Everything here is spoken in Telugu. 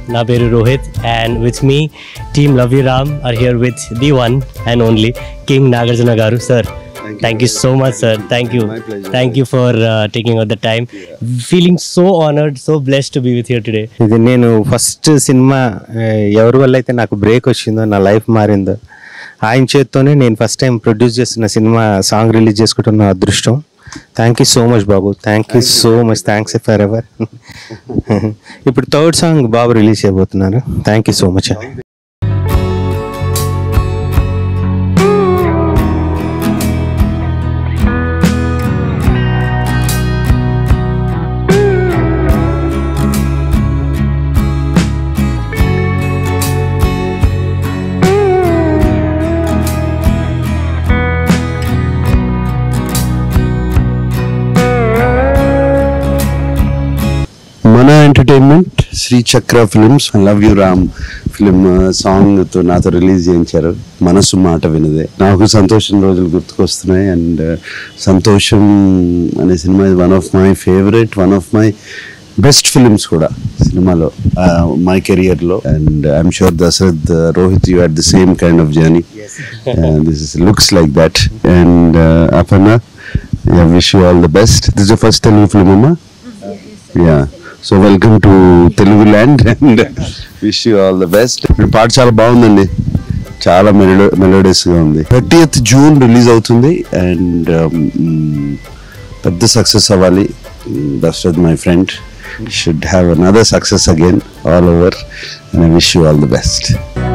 నా పేరు Rohit and with me team love you Ram are here with the one and only king Nagarjuna గారు sir thank you so much sir thank you thank you for taking out the time feeling so honoured so blessed to be with here today ఇది నేను ఫస్ట్ సినిమా ఆ, ఎవరి వల్ల అయితే నాకు బ్రేక్ వచ్చిందో నా లైఫ్ మారిందో ఆయన చేత్తోనే నేను ఫస్ట్ టైం ప్రొడ్యూస్ చేస్తున్న సినిమా సాంగ్ రిలీజ్ చేసుకుంటున్న అదృష్టం థ్యాంక్ యూ సో మచ్ బాబు thank you so much thanks forever ఎవర్ ఇప్పుడు థర్డ్ సాంగ్ బాబు రిలీజ్ చేయబోతున్నారు థ్యాంక్ యూ సో మచ్ మన entertainment Shri Chakra films love you Ram film song తో నాతో రిలీజ్ చేయించారు మనసు మాట వినదే నాకు సంతోషం రోజులు గుర్తుకొస్తున్నాయి అండ్ సంతోషం అనే సినిమా one of my favourite one of my best films కూడా సినిమాలో మై కెరియర్ లో and I'm sure Dasarath Rohit you at the same kind of journey this is looks like that and Aparna wish you all the best this first Telugu film అమ్మా yeah so welcome to Telugu land and wish you all the best పాట చాలా బాగుందండి చాలా మెలో మెలోడియస్ గా ఉంది థర్టీఎత్ జూన్ రిలీజ్ అవుతుంది అండ్ పెద్ద సక్సెస్ అవ్వాలి Dasarath my friend should have another success again all over and I wish you all the best